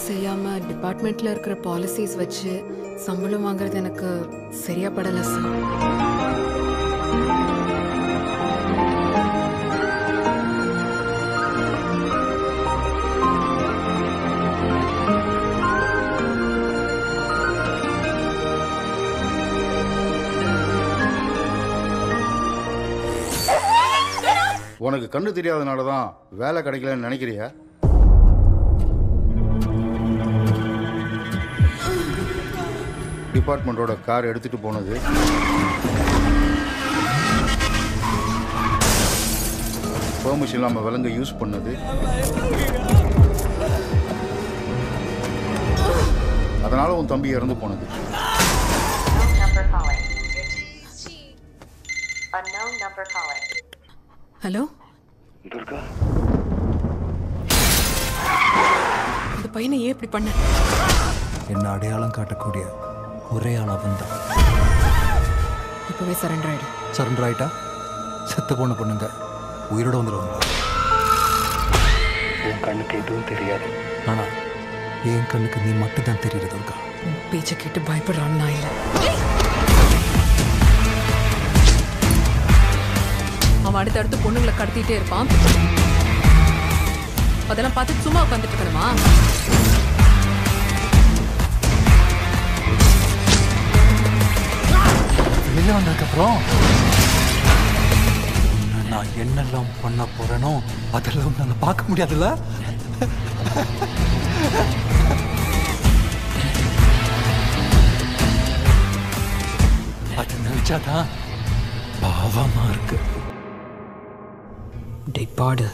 செய்யாம டிபார்ட்மெண்ட்ல இருக்கிற பாலிசிஸ் வச்சு சம்பளம் வாங்குறது எனக்கு சரியா படல சார் உனக்கு கண்ணு தெரியாதனால தான் வேலை கிடைக்கலன்னு நினைக்கிறியா டிபார்ட்மெண்ட்டோட கார் எடுத்துட்டு போனது பெர்மிஷன் இல்லாமல் விலங்கு யூஸ் பண்ணது அதனால உன் தம்பி இறந்து போனது number calling. Unknown number calling. Hello Durga இந்த பையனை ஏன் இப்படி பண்ண என்ன அடையாளம் காட்டக்கூடிய ஒரே ஆள் அவன் தான் இப்பவே சரண்டர் ஆயிடு சரண்டர் ஆயிட்டா செத்து போன பொண்ணுங்க உயிரோட வந்துடுவாங்களா உன் கண்ணுக்கு எதுவும் தெரியாது ஆனா என் கண்ணுக்கு நீ மட்டும் தான் தெரியுது துர்கா உன் பேச்சை கேட்டு பயப்படுறான்னு நான் இல்லை அவன் அடுத்தடுத்து பொண்ணுங்களை கடத்திட்டே இருப்பான் அதெல்லாம் பார்த்து சும்மா உட்காந்துட்டு இருக்கணுமா வெளியில வந்ததுக்கப்புறம் உன்னை நான் என்னெல்லாம் பண்ண போறேனோ அதெல்லாம் உன்னால பார்க்க முடியாதுல்ல அது நினைச்சாதான் பாவமா இருக்கு டேய் பாடு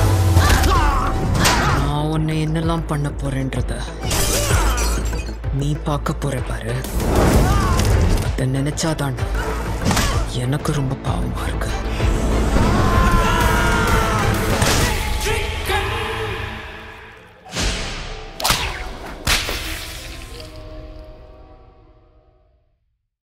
நான் உன்னை என்னெல்லாம் பண்ண போறேன்றத நீ பார்க்க போற பாரு அதை நினைச்சாதான் எனக்கு ரொம்ப பாவமா இருக்கு